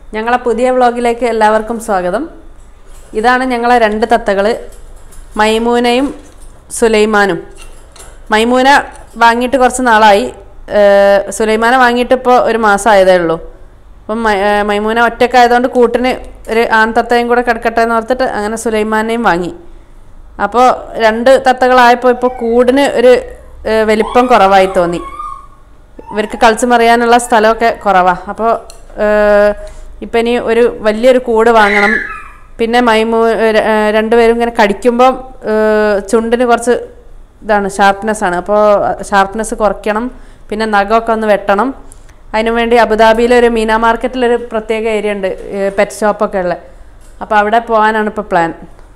ഞങ്ങളെ പുതിയ വ്ളോഗിലേക്ക് എല്ലാവർക്കും സ്വാഗതം ഇതാണ് ഞങ്ങളെ രണ്ട് തത്തകൾ മൈമൂനയും സുലൈമാനും മൈമൂന വാങ്ങിയിട്ട് കുറച്ച് നാളായി ഏഹ് സുലൈമാനെ വാങ്ങിയിട്ട് ഇപ്പോൾ ഒരു മാസം ആയതേ ഉള്ളൂ അപ്പം മൈ- ഏഹ് മൈമൂന ഒറ്റക്കായതുകൊണ്ട് കൂട്ടിന് ഒരു ആൺ തത്തയും കൂടെ കിടക്കട്ടെ എന്ന് ഓർത്തിട്ട് അങ്ങനെ സുലൈമാനെയും വാങ്ങി അപ്പോൾ രണ്ട് തത്തകളായപ്പോൾ ഇപ്പോൾ കൂടിന് ഒരു ഏഹ് വലിപ്പം കുറവായി തോന്നി ഇവർക്ക് കളിച്ചു മറിയാനുള്ള സ്ഥലമൊക്കെ കുറവാണ് അപ്പോൾ ഇപ്പം ഇനി ഒരു വലിയൊരു കൂട് വാങ്ങണം പിന്നെ മൈമൂ ര- ഏഹ് രണ്ടുപേരും ഇങ്ങനെ കടിക്കുമ്പോൾ ചുണ്ടിന് കുറച്ച് ഇതാണ് ഷാർപ്നെസ് ആണ് അപ്പോൾ ഷാർപ്നെസ് കുറയ്ക്കണം പിന്നെ നഖമൊക്കെ ഒന്ന് വെട്ടണം അതിനു വേണ്ടി അബുദാബിയിലെ ഒരു മീന മാർക്കറ്റിലൊരു പ്രത്യേക ഏരിയ ഉണ്ട് പെറ്റ് ഷോപ്പൊക്കെ ഉള്ള അപ്പോൾ അവിടെ പോകാനാണ് ഇപ്പോൾ പ്ലാൻ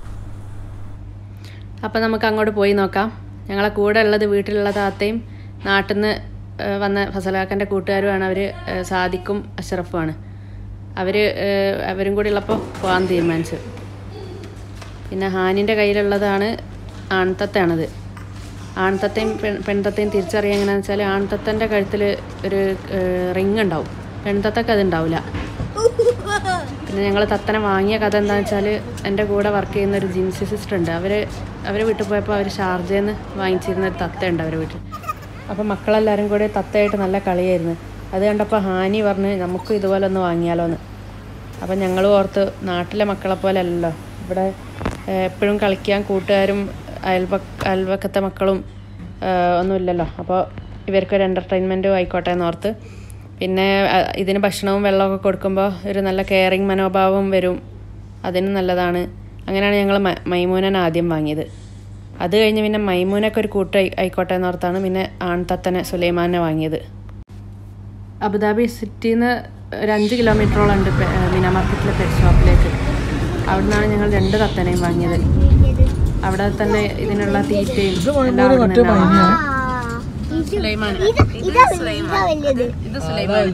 അപ്പോൾ നമുക്ക് അങ്ങോട്ട് പോയി നോക്കാം ഞങ്ങളെ കൂടെ ഉള്ളത് വീട്ടിലുള്ള താത്തയും നാട്ടിൽ നിന്ന് വന്ന ഫസലാക്കൻ്റെ കൂട്ടുകാരുമാണ് അവർ സാദിക്കും അഷറഫുമാണ് അവർ അവരും കൂടി ഉള്ളപ്പോൾ പോകാൻ തീരുമാനിച്ചു പിന്നെ ഹാനിൻ്റെ കയ്യിലുള്ളതാണ് ആൺതത്തയാണത് ആൺതത്തയും പെൺ പെൺതത്തയും തിരിച്ചറിയാൻ എങ്ങനെയാണെന്ന് വെച്ചാൽ ആൺതത്തൻ്റെ കഴുത്തിൽ ഒരു റിങ് ഉണ്ടാവും പെൺതത്തക്ക് അത് ഉണ്ടാവില്ല പിന്നെ ഞങ്ങൾ തത്തനെ വാങ്ങിയ കഥ എന്താണെന്ന് വെച്ചാൽ എൻ്റെ കൂടെ വർക്ക് ചെയ്യുന്ന ഒരു ജിൻസി സിസ്റ്റർ ഉണ്ട് അവർ അവർ വീട്ടിൽ പോയപ്പോൾ അവർ ഷാർജയിൽ നിന്ന് വാങ്ങിച്ചിരുന്ന ഒരു തത്തയുണ്ട് അവരുടെ വീട്ടിൽ അപ്പോൾ മക്കളെല്ലാവരും കൂടി തത്തയായിട്ട് നല്ല കളിയായിരുന്നു അത് കണ്ടപ്പോൾ ഹാനി പറഞ്ഞ് നമുക്കും ഇതുപോലെ ഒന്ന് വാങ്ങിയാലോ എന്ന് അപ്പം ഞങ്ങൾ ഓർത്ത് നാട്ടിലെ മക്കളെ പോലെ അല്ലല്ലോ ഇവിടെ എപ്പോഴും കളിക്കാൻ കൂട്ടുകാരും അയൽപ അയൽപക്കത്തെ മക്കളും ഏഹ്, ഒന്നുമില്ലല്ലോ അപ്പോൾ ഇവർക്കൊരു എൻ്റർടൈൻമെൻറ്റും ആയിക്കോട്ടെ എന്ന് ഓർത്ത് പിന്നെ അഹ്, ഇതിന് ഭക്ഷണവും വെള്ളമൊക്കെ കൊടുക്കുമ്പോൾ ഒരു നല്ല കെയറിങ് മനോഭാവം വരും അതിന് നല്ലതാണ് അങ്ങനെയാണ് ഞങ്ങൾ മൈമൂനൻ ആദ്യം വാങ്ങിയത് അത് കഴിഞ്ഞ് പിന്നെ മൈമൂനൊക്കെ ഒരു കൂട്ട് ആയി- ആയിക്കോട്ടെ എന്ന് ഓർത്താണ് പിന്നെ ആൺതത്തനെ സുലൈമാനെ വാങ്ങിയത് അബുദാബി സിറ്റിയിൽ നിന്ന് ഒരു അഞ്ച് കിലോമീറ്ററോളം ഉണ്ട് പെ- ഏഹ് മീന മാർക്കറ്റിലെ പെറ്റ് ഷോപ്പിലേക്ക് അവിടെ നിന്നാണ് ഞങ്ങൾ രണ്ട് തത്തനെയും വാങ്ങിയത് അവിടെ തന്നെ ഇതിനുള്ള തീറ്റയും എല്ലാം അവിടെ നിന്നാണ്. സുലൈമാൻ. ഇതാ വലുത് ഇത് സുലൈമാൻ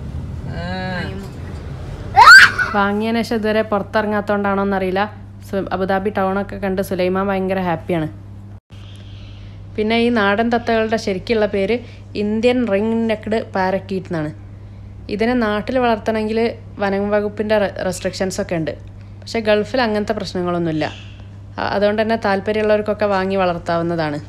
വാങ്ങിയതിന് ശേഷം ഇതുവരെ പുറത്തിറങ്ങാത്തോണ്ടാണോ എന്നറിയില്ല സു- അബുദാബി ടൗണൊക്കെ കണ്ട് സുലൈമാൻ ഭയങ്കര ഹാപ്പിയാണ് പിന്നെ ഈ നാടൻ തത്തകളുടെ ശരിക്കുള്ള പേര് ഇന്ത്യൻ റിംഗ് നെക്ഡ് പാരക്കീറ്റ് എന്നാണ് ഇതിനെ നാട്ടിൽ വളർത്തണമെങ്കിൽ വനം വകുപ്പിൻ്റെ റെസ്ട്രിക്ഷൻസ് ഒക്കെ ഉണ്ട് പക്ഷേ ഗൾഫിൽ അങ്ങനത്തെ പ്രശ്നങ്ങളൊന്നുമില്ല അ- അതുകൊണ്ട് തന്നെ താല്പര്യമുള്ളവർക്കൊക്കെ വാങ്ങി വളർത്താവുന്നതാണ്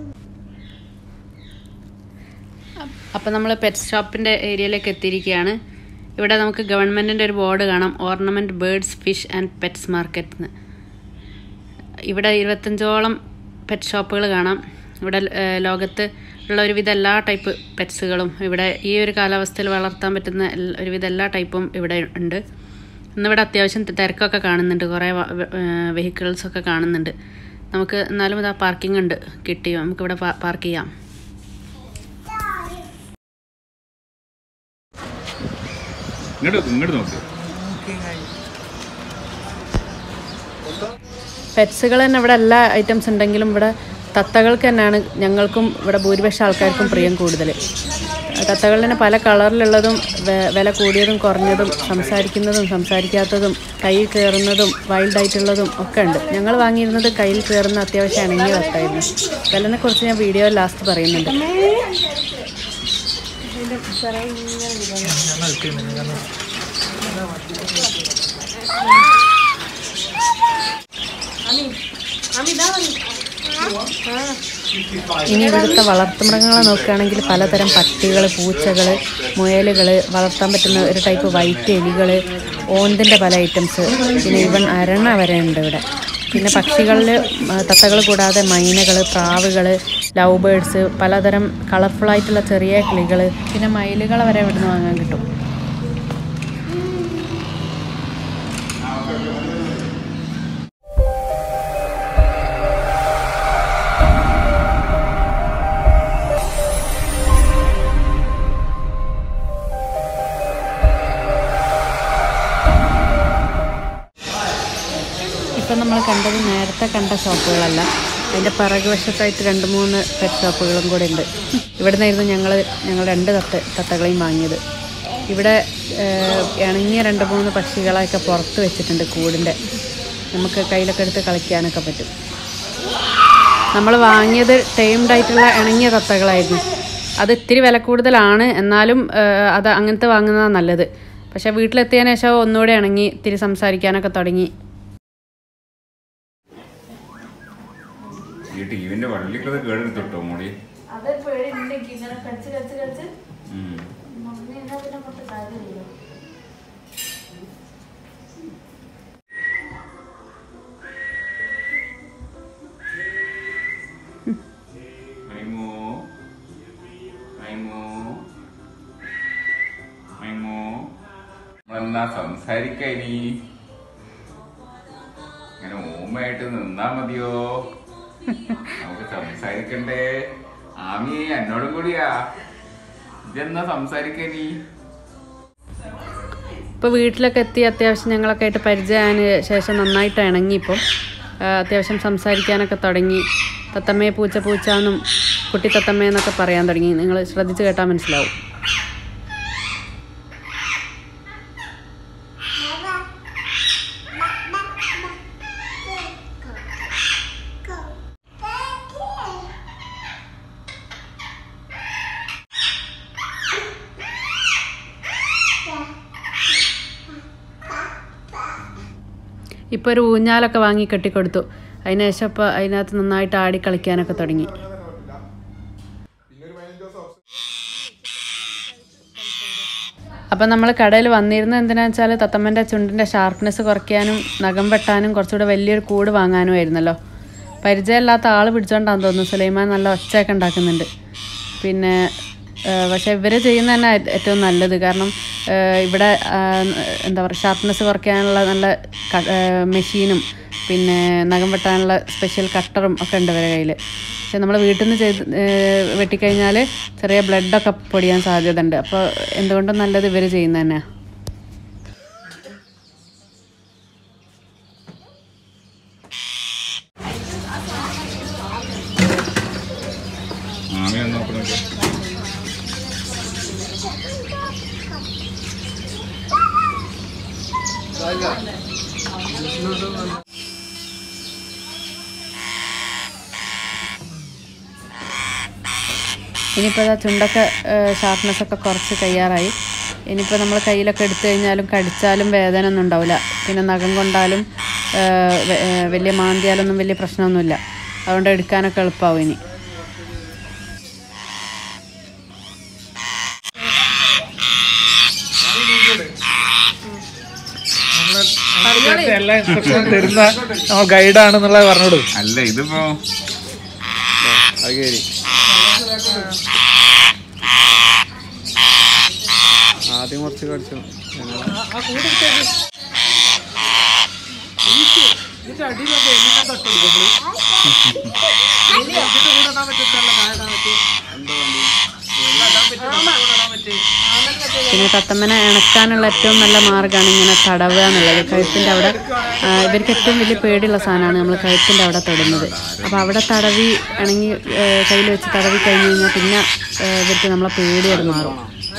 അപ്പം നമ്മൾ പെറ്റ് ഷോപ്പിൻ്റെ ഏരിയയിലേക്ക് എത്തിയിരിക്കുകയാണ് ഇവിടെ നമുക്ക് ഗവൺമെൻറ്റിൻ്റെ ഒരു ബോർഡ് കാണാം ornament birds fish and pets market എന്ന് ഇവിടെ ഇരുപത്തഞ്ചോളം പെറ്റ് ഷോപ്പുകൾ കാണാം ഇവിടെ ഏഹ്, ലോകത്ത് ഉള്ള ഒരുവിധ എല്ലാ ടൈപ്പ് പെറ്റ്സുകളും ഇവിടെ ഈ ഒരു കാലാവസ്ഥയിൽ വളർത്താൻ പറ്റുന്ന എൽ- ഒരുവിധ എല്ലാ ടൈപ്പും ഇവിടെ ഉണ്ട് ഇന്നിവിടെ അത്യാവശ്യം തി- തിരക്കൊക്കെ കാണുന്നുണ്ട് കുറേ വെഹിക്കിൾസ് ഒക്കെ കാണുന്നുണ്ട് നമുക്ക് എന്നാലും ഇതാ പാർക്കിംഗ് ഉണ്ട് കിട്ടി നമുക്കിവിടെ പാർക്ക് ചെയ്യാം ഇങ്ങോട്ട് നോക്ക്, ഇങ്ങോട്ട് നോക്ക് പെറ്റ്സുകൾ തന്നെ ഇവിടെ എല്ലാ ഐറ്റംസ് ഉണ്ടെങ്കിലും ഇവിടെ തത്തകൾക്ക് തന്നെയാണ് ഞങ്ങൾക്കും ഇവിടെ ഭൂരിപക്ഷം ആൾക്കാർക്കും പ്രിയം കൂടുതൽ തത്തകളിൽ തന്നെ പല കളറിലുള്ളതും വെ- വില കൂടിയതും കുറഞ്ഞതും സംസാരിക്കുന്നതും സംസാരിക്കാത്തതും കയ്യിൽ കയറുന്നതും വൈൽഡ് ആയിട്ടുള്ളതും ഒക്കെ ഉണ്ട് ഞങ്ങൾ വാങ്ങിയിരുന്നത് കയ്യിൽ കയറുന്ന അത്യാവശ്യം ഇണങ്ങിയ തത്തായിരുന്നു വിലനെ കുറിച്ച് ഞാൻ വീഡിയോ ലാസ്റ്റ് പറയുന്നുണ്ട് ഇനി ഇവിടുത്തെ വളർത്തുമൃഗങ്ങളെ നോക്കുകയാണെങ്കിൽ പലതരം പട്ടികൾ പൂച്ചകൾ മുയലുകൾ വളർത്താൻ പറ്റുന്ന ഒരു ടൈപ്പ് വൈറ്റ് എലികൾ ഓന്തിൻ്റെ പല ഐറ്റംസ് പിന്നെ ഇവൻ അരണ വരെ ഉണ്ട് ഇവിടെ പിന്നെ പക്ഷികളിൽ തത്തകൾ കൂടാതെ മൈനകൾ പ്രാവുകൾ ലവ് ബേഡ്സ് പലതരം കളർഫുൾ ആയിട്ടുള്ള ചെറിയ കിളികൾ പിന്നെ മയിലുകളെ വരെ ഇവിടുന്ന് വാങ്ങാൻ കിട്ടും ഇപ്പം നമ്മൾ കണ്ടത് നേരത്തെ കണ്ട ഷോപ്പുകളല്ല അതിൻ്റെ പിറകുവശത്തായിട്ട് രണ്ട് മൂന്ന് പെറ്റ് ഷോപ്പുകളും കൂടെ ഉണ്ട് ഇവിടെ നിന്നായിരുന്നു ഞങ്ങൾ ഞങ്ങൾ രണ്ട് തത്ത തത്തകളെയും വാങ്ങിയത് ഇവിടെ ഏഹ്, ഇണങ്ങിയ രണ്ട് മൂന്ന് പക്ഷികളെയൊക്കെ പുറത്ത് വെച്ചിട്ടുണ്ട് കൂടിൻ്റെ നമുക്ക് കയ്യിലൊക്കെ എടുത്ത് കളിക്കാനൊക്കെ പറ്റും നമ്മൾ വാങ്ങിയത് ടൈംഡ് ആയിട്ടുള്ള ഇണങ്ങിയ തത്തകളായിരുന്നു അത് ഇത്തിരി വില കൂടുതലാണ് എന്നാലും ഏഹ്, അത് അങ്ങനത്തെ വാങ്ങുന്നതാണ് നല്ലത് പക്ഷെ വീട്ടിലെത്തിയതിന് ശേഷം ഒന്നുകൂടെ ഇണങ്ങി ഇത്തിരി സംസാരിക്കാനൊക്കെ തുടങ്ങി ഈ ടിവിന്റെ വള്ളിക്കത് കേടെടുത്തിട്ടോ മോളി ഉം. മൈമോ മൈമോ മൈമോ നമ്മളെന്നാ സംസാരിക്ക ഇനി ഇങ്ങനെ ഓമായിട്ട് നിന്നാ മതിയോ നമുക്ക് സംസാരിക്കണ്ടേ ആമി എന്നോടും കൂടിയാ ഇതെന്നാ സംസാരിക്ക നീ ഇപ്പോൾ വീട്ടിലൊക്കെ എത്തി അത്യാവശ്യം ഞങ്ങളൊക്കെ ആയിട്ട് പരിചയമായതിന് ശേഷം നന്നായിട്ട് ഇണങ്ങി ഇപ്പം ആ, അത്യാവശ്യം സംസാരിക്കാനൊക്കെ തുടങ്ങി തത്തമ്മയെ പൂച്ച പൂച്ച എന്നും കുട്ടി തത്തമ്മയെന്നൊക്കെ പറയാൻ തുടങ്ങി നിങ്ങൾ ശ്രദ്ധിച്ച് കേട്ടാൽ മനസ്സിലാവും ഇപ്പോൾ ഒരു ഊഞ്ഞാലൊക്കെ വാങ്ങി കെട്ടിക്കൊടുത്തു അതിനുശേഷം ഇപ്പോൾ അതിനകത്ത് നന്നായിട്ട് ആടി കളിക്കാനൊക്കെ തുടങ്ങി അപ്പം നമ്മൾ കടയിൽ വന്നിരുന്നത് എന്തിനാണെന്ന് വെച്ചാൽ തത്തമ്മൻ്റെ ചുണ്ടിൻ്റെ ഷാർപ്നെസ് കുറയ്ക്കാനും നഖം വെട്ടാനും കുറച്ചുകൂടെ വലിയൊരു കൂട് വാങ്ങാനും ആയിരുന്നല്ലോ പരിചയമില്ലാത്ത ആൾ പിടിച്ചോണ്ടാന്ന് തോന്നുന്നു സുലൈമാൻ നല്ല ഒച്ചയൊക്കെ ഉണ്ടാക്കുന്നുണ്ട് പിന്നെ ആ, പക്ഷേ ഇവർ ചെയ്യുന്ന തന്നെ ഏറ്റവും നല്ലത് കാരണം ആ, ഇവിടെ ആ, എന്താ പറയുക ഷാർപ്നെസ് കുറയ്ക്കാനുള്ള നല്ല ക- ആ, മെഷീനും പിന്നെ നഖം വെട്ടാനുള്ള സ്പെഷ്യൽ കട്ടറും ഒക്കെ ഉണ്ട് ഇവരുടെ കയ്യിൽ പക്ഷെ നമ്മൾ വീട്ടിൽ നിന്ന് ചെയ്ത് ആ, വെട്ടിക്കഴിഞ്ഞാൽ ചെറിയ ബ്ലഡൊക്കെ പൊടിയാൻ സാധ്യത ഉണ്ട് അപ്പോൾ എന്തുകൊണ്ടും നല്ലത് ഇവർ ചെയ്യുന്നത് തന്നെയാണ് ആമി ഒന്ന് നോക്കുന്നത് ഇനിയിപ്പോൾ ഇതാ ചുണ്ടൊക്കെ ഷാർപ്നെസ് ഒക്കെ കുറച്ച് തയ്യാറായി ഇനിയിപ്പോൾ നമ്മൾ കയ്യിലൊക്കെ എടുത്തു കഴിഞ്ഞാലും കടിച്ചാലും വേദന ഒന്നും ഉണ്ടാവില്ല പിന്നെ നഖം കൊണ്ടാലും ആ, വെ- ആ, വലിയ മാന്തിയാലൊന്നും വലിയ പ്രശ്നമൊന്നുമില്ല അതുകൊണ്ട് എടുക്കാനൊക്കെ എളുപ്പമാവും ഇനി എല്ലാ ഇൻസ്ട്രക്ഷനും തരുന്ന നമ്മൾ ഗൈഡാണെന്നുള്ളത് പറഞ്ഞോളൂ അല്ല ഇതിപ്പോ അത് കയറി ആദ്യം കുറച്ച് കടിച്ചു പിന്നെ തത്തമ്മനെ ഇണക്കാനുള്ള ഏറ്റവും നല്ല മാർഗ്ഗമാണ് ഇങ്ങനെ തടവുക എന്നുള്ളത് കഴുത്തിൻ്റെ അവിടെ ആ, ഇവർക്ക് ഏറ്റവും വലിയ പേടിയുള്ള സാധനമാണ് നമ്മൾ കഴുത്തിൻ്റെ അവിടെ തൊടുന്നത് അപ്പോൾ അവിടെ തടവി ഇണങ്ങി കയ്യിൽ വെച്ച് തടവി കഴിഞ്ഞ് കഴിഞ്ഞാൽ പിന്നെ ആ, ഇവർക്ക് നമ്മളെ പേടി അത് മാറും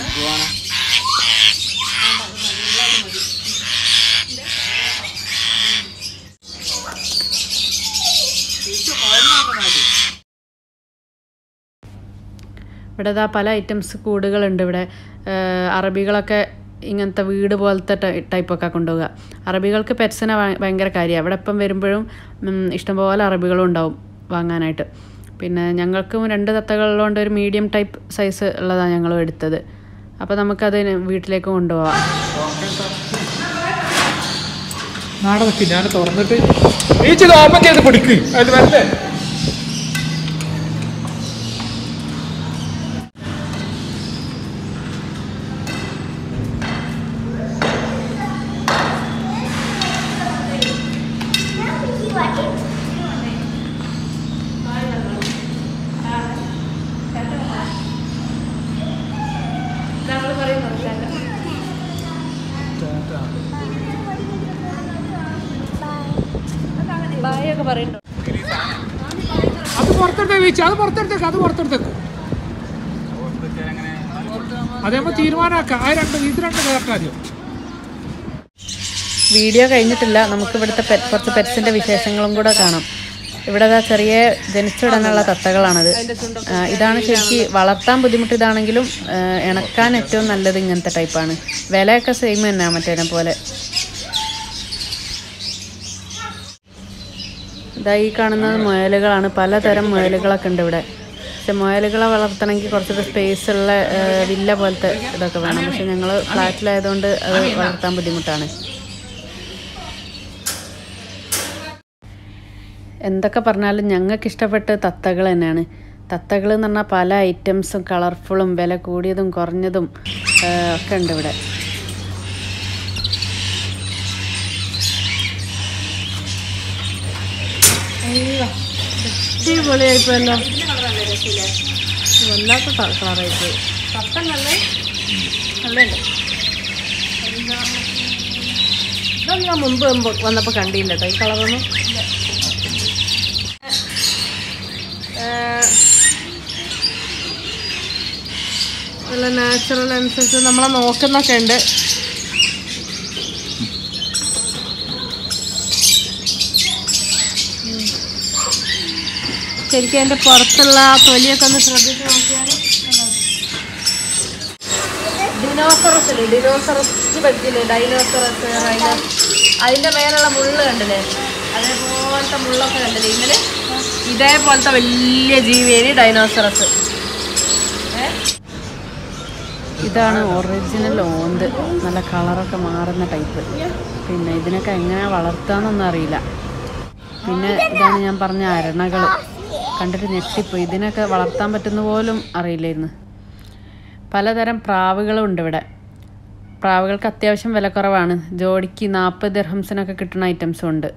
ഇവിടെ ഇതാ പല ഐറ്റംസ് കൂടുകളുണ്ട് ഇവിടെ ഏഹ് അറബികളൊക്കെ ഇങ്ങനത്തെ വീട് പോലത്തെ ടൈ- ടൈപ്പൊക്കെ കൊണ്ടുപോകുക അറബികൾക്ക് പെറ്റ്സിനെ ഭ- ഭയങ്കര കാര്യമാണ് അവിടെ ഇപ്പം വരുമ്പോഴും ഉം, ഇഷ്ടംപോലെ അറബികളും ഉണ്ടാവും വാങ്ങാനായിട്ട് പിന്നെ ഞങ്ങൾക്കും രണ്ട് തത്തകളുള്ളതുകൊണ്ട് ഒരു മീഡിയം ടൈപ്പ് സൈസ് ഉള്ളതാണ് ഞങ്ങൾ എടുത്തത് അപ്പോൾ നമുക്കത് വീട്ടിലേക്ക് കൊണ്ടുപോകാം നാടെ നിൽക്ക് ഞാൻ തുറന്നിട്ട് ഈ ചെയ്ത് ഓപ്പൺ ചെയ്ത് പിടിക്ക് അത് വരല്ലേ അത് പുറത്തെടുത്തേക്ക് വീഴ്ച അത് പുറത്തെടുത്തേക്ക് അത് പുറത്തെടുത്തേക്ക് അത് നമ്മൾ തീരുമാനമാക്കാം ആ രണ്ട് ഇത് രണ്ട് കയറട്ടെ ആദ്യം വീഡിയോ കഴിഞ്ഞിട്ടില്ല നമുക്ക് ഇവിടുത്തെ pet- കുറച്ച് പെറ്റ്സിൻ്റെ വിശേഷങ്ങളും കൂടെ കാണാം ഇവിടെ ദാ ചെറിയ ജനിച്ചുടനുള്ള തത്തകളാണത് ആ, ഇതാണ് ശരിക്ക് വളർത്താൻ ബുദ്ധിമുട്ട് ഇതാണെങ്കിലും ആ, ഇണക്കാൻ ഏറ്റവും നല്ലത് ഇങ്ങനത്തെ ടൈപ്പാണ് വിലയൊക്കെ സെയിം തന്നെയാണ് മറ്റേനെ പോലെ ഇതാ ഈ കാണുന്നത് മുയലുകളാണ് പലതരം മുയലുകളൊക്കെ ഉണ്ട് ഇവിടെ പക്ഷെ മുയലുകളെ വളർത്തണമെങ്കിൽ കുറച്ചുകൂടെ സ്പേസ് ഉള്ള ആ, വില്ല പോലത്തെ ഇതൊക്കെ വേണം പക്ഷെ ഞങ്ങൾ ഫ്ലാറ്റിലായതുകൊണ്ട് അത് വളർത്താൻ ബുദ്ധിമുട്ടാണ് എന്തൊക്കെ പറഞ്ഞാലും ഞങ്ങൾക്ക് ഇഷ്ടപ്പെട്ട തത്തകൾ തന്നെയാണ് തത്തകൾ എന്ന് പറഞ്ഞാൽ പല ഐറ്റംസും കളർഫുള്ളും വില കൂടിയതും കുറഞ്ഞതും ആ, ഒക്കെ ഉണ്ട് ഇവിടെ അടിപൊളിയായിപ്പോയല്ലോ വല്ലാത്ത കളറായിപ്പോയി ഇതൊന്നും ഞാൻ മുമ്പ് മുമ്പ് വന്നപ്പോൾ കണ്ടില്ല കേട്ടോ ഈ കളറൊന്നും നല്ല നാച്ചുറൽ അനുസരിച്ച് നമ്മളെ നോക്കുന്നൊക്കെ ഉണ്ട് ശരിക്കും അതിന്റെ പുറത്തുള്ള ആ തൊലിയൊക്കെ ഒന്ന് ശ്രദ്ധിച്ച് നോക്കിയാൽ ഡിനോസറസ് ഇല്ലേ ഡിനോസറസ് പറ്റില്ലേ ഡൈനോസറസ് റൈനോ അതിന്റെ മേലുള്ള മുള്ള് കണ്ടില്ലേ അതേപോലത്തെ മുള്ളൊക്കെ കണ്ടില്ലേ ഇങ്ങനെ ഇതേപോലത്തെ വലിയ ജീവിയാണ് ഡൈനോസറസ് ഇതാണ് ഒറിജിനൽ ഓന്ത് നല്ല കളറൊക്കെ മാറുന്ന ടൈപ്പ് പിന്നെ ഇതിനൊക്കെ എങ്ങനെ വളർത്താന്നൊന്നും അറിയില്ല പിന്നെ ഇതാണ് ഞാൻ പറഞ്ഞ അരണകൾ കണ്ടിട്ട് ഞെട്ടിപ്പോയി ഇതിനൊക്കെ വളർത്താൻ പറ്റുന്ന പോലും അറിയില്ലായിരുന്നു പലതരം പ്രാവുകളും ഉണ്ട് ഇവിടെ പ്രാവുകൾക്ക് അത്യാവശ്യം വിലക്കുറവാണ് ജോഡിക്ക് നാൽപ്പത് ദിർഹംസിനൊക്കെ കിട്ടുന്ന ഐറ്റംസും ഉണ്ട്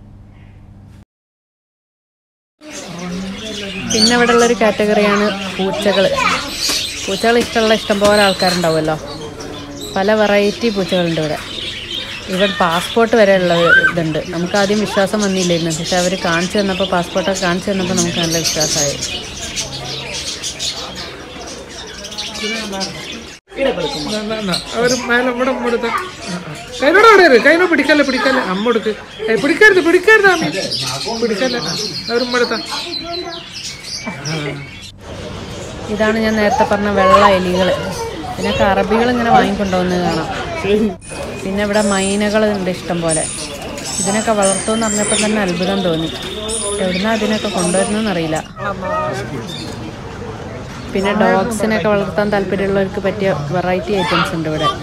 പിന്നെ ഇവിടെ ഉള്ളൊരു കാറ്റഗറിയാണ് പൂച്ചകൾ പൂച്ചകൾ ഇഷ്ടമുള്ള ഇഷ്ടംപോലെ ആൾക്കാരുണ്ടാവുമല്ലോ പല വെറൈറ്റി പൂച്ചകളുണ്ട് ഇവിടെ ഇവിടെ പാസ്പോർട്ട് വരെ ഉള്ള ഇതുണ്ട് നമുക്ക് ആദ്യം വിശ്വാസം വന്നില്ലായിരുന്നു പക്ഷെ അവർ കാണിച്ചു തന്നപ്പോൾ പാസ്പോർട്ടൊക്കെ കാണിച്ചു തന്നപ്പോൾ നമുക്ക് നല്ല വിശ്വാസമായി അവർ മേലെ ഇവിടെ എടുത്ത കൈനോട് അവിടെ ഇரு കൈനോ പിടിക്കല്ലേ പിടിക്കല്ലേ അമ്മ എടുക്ക് ഏയ് പിടിക്കരുത് പിടിക്കരുത് അമ്മ പിടിക്കല്ലേ അവർ എടുത്ത ഇതാണ് ഞാൻ നേരത്തെ പറഞ്ഞ വെള്ള എലികൾ ഇതിനൊക്കെ അറബികൾ ഇങ്ങനെ വാങ്ങിക്കൊണ്ടുവന്നത് കാണാം പിന്നെ ഇവിടെ മൈനകൾ ഉണ്ട് ഇഷ്ടം പോലെ ഇതിനൊക്കെ വളർത്തുമെന്ന് പറഞ്ഞപ്പോൾ തന്നെ അത്ഭുതം തോന്നി എവിടുന്നാ അതിനൊക്കെ കൊണ്ടുവരുന്നതെന്ന് അറിയില്ല പിന്നെ ഡോഗ്സിനൊക്കെ വളർത്താൻ താല്പര്യമുള്ളവർക്ക് പറ്റിയ വെറൈറ്റി ഐറ്റംസ് ഉണ്ട് ഇവിടെ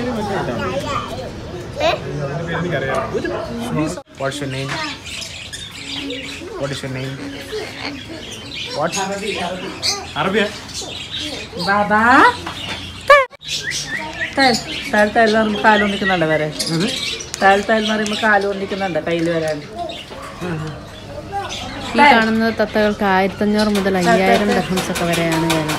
What's your name? What is your name? What? Arabia. Baba താഴത്തെ നമുക്ക് കാലുകൊണ്ടിരിക്കുന്നുണ്ട് വരെ താഴത്തെ എന്ന് പറയുമ്പോൾ കാലുകൊണ്ടിരിക്കുന്നുണ്ട് കയ്യിൽ വരാൻ ഈ കാണുന്നത് തത്തകൾക്ക് ആയിരത്തഞ്ഞൂറ് മുതൽ അയ്യായിരം ദഹംസ് ഒക്കെ വരെയാണ് വില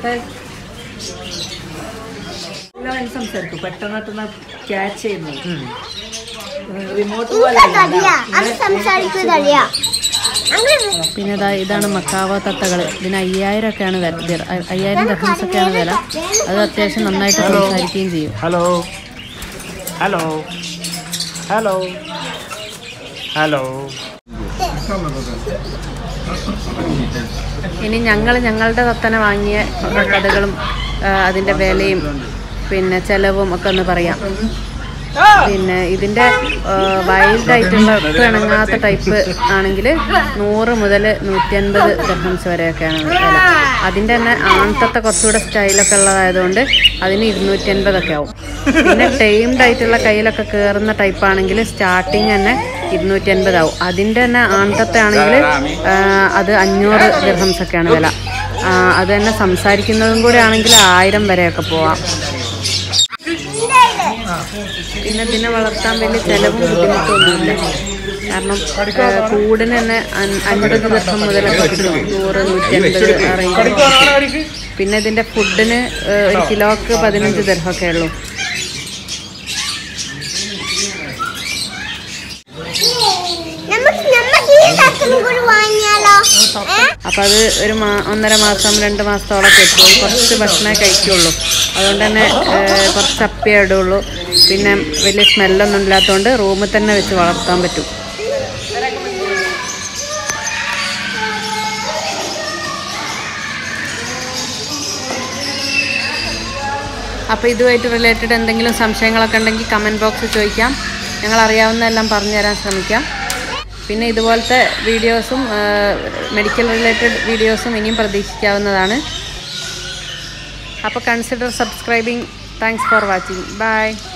സംസാരിക്കും പെട്ടെന്ന് ക്യാച്ച് ചെയ്യുന്നു റിമോട്ട് തടിയാ അത് സംസാരിക്കുന്നതടിയാ അങ്ങനെ പിന്നെ ഇതാ ഇതാണ് മക്കാവ തത്തകൾ ഇതിന് അയ്യായിരം ഒക്കെയാണ് വില ദിർ- അയ്യായിരം ദഹംസ് ഒക്കെയാണ് വില അത് അത്യാവശ്യം നന്നായിട്ട് സംസാരിക്കുകയും ചെയ്യും Hello. Hello. Hello. Hello. ഇനി ഞങ്ങൾ ഞങ്ങളുടെ തത്തനെ വാങ്ങിയ കഥകളും ആ, അതിന്റെ വിലയും പിന്നെ ചെലവും ഒക്കെ ഒന്ന് പറയാം പിന്നെ ഇതിന്റെ വൈൽഡ് ആയിട്ടുള്ള ഒട്ടും ഇണങ്ങാത്ത ടൈപ്പ് ആണെങ്കിൽ നൂറ് മുതൽ നൂറ്റി അൻപത് ദർഹംസ് വരെയൊക്കെയാണ് വില അതിന്റെ തന്നെ ആൺതത്ത കുറച്ചുകൂടെ സ്റ്റൈലൊക്കെ ഉള്ളതായതുകൊണ്ട് അതിന് ഇരുന്നൂറ്റി അൻപതൊക്കെ ആവും പിന്നെ ടൈംഡ് ആയിട്ടുള്ള കയ്യിലൊക്കെ കയറുന്ന ടൈപ്പ് ആണെങ്കിൽ സ്റ്റാർട്ടിങ് തന്നെ ഇരുന്നൂറ്റി അൻപത് ആവും അതിന്റെ തന്നെ ആൺതത്ത ആണെങ്കിൽ അത് അഞ്ഞൂറ് ദിർഹംസ് ഒക്കെയാണ് വില ആ, അത് തന്നെ സംസാരിക്കുന്നതും കൂടെ ആണെങ്കിൽ ആയിരം വരെയൊക്കെ പോവാം പിന്നെ ഇതിനെ വളർത്താൻ വലിയ ചെലവും ബുദ്ധിമുട്ടൊന്നുമില്ല കാരണം ആ, കൂടിന് തന്നെ അൻ- അൻപത് ദിവസം മുതലൊക്കെ കിട്ടും നൂറ് നൂറ്റി അൻപത് ആ റേഞ്ച് പിന്നെ ഇതിന്റെ ഫുഡിന് ആ, ഒരു കിലോക്ക് പതിനഞ്ച് ദർഹമൊക്കെ ഉള്ളൂ നമുക്ക് നമുക്ക് ഈ തത്തം കൂടി വാങ്ങിയാലോ ഏ? അപ്പം അത് ഒരു മാ ഒന്നര മാസം രണ്ട് മാസത്തോളൊക്കെ എത്തും കുറച്ച് ഭക്ഷണമേ കഴിക്കുള്ളൂ അതുകൊണ്ട് തന്നെ ഏഹ്, കുറച്ച് അപ്പിയേ ഇടുള്ളൂ പിന്നെ വലിയ സ്മെല്ലൊന്നും ഇല്ലാത്തതുകൊണ്ട് റൂമിൽ തന്നെ വെച്ച് വളർത്താൻ പറ്റും അപ്പോൾ ഇതുമായിട്ട് റിലേറ്റഡ് എന്തെങ്കിലും സംശയങ്ങളൊക്കെ ഉണ്ടെങ്കിൽ കമൻറ്റ് ബോക്സിൽ ചോദിക്കാം ഞങ്ങൾ അറിയാവുന്നതെല്ലാം പറഞ്ഞു തരാൻ ശ്രമിക്കാം പിന്നെ ഇതുപോലത്തെ വീഡിയോസും മെഡിക്കൽ റിലേറ്റഡ് വീഡിയോസും ഇനിയും പ്രതീക്ഷിക്കാവുന്നതാണ് അപ്പോൾ consider subscribing thanks for watching by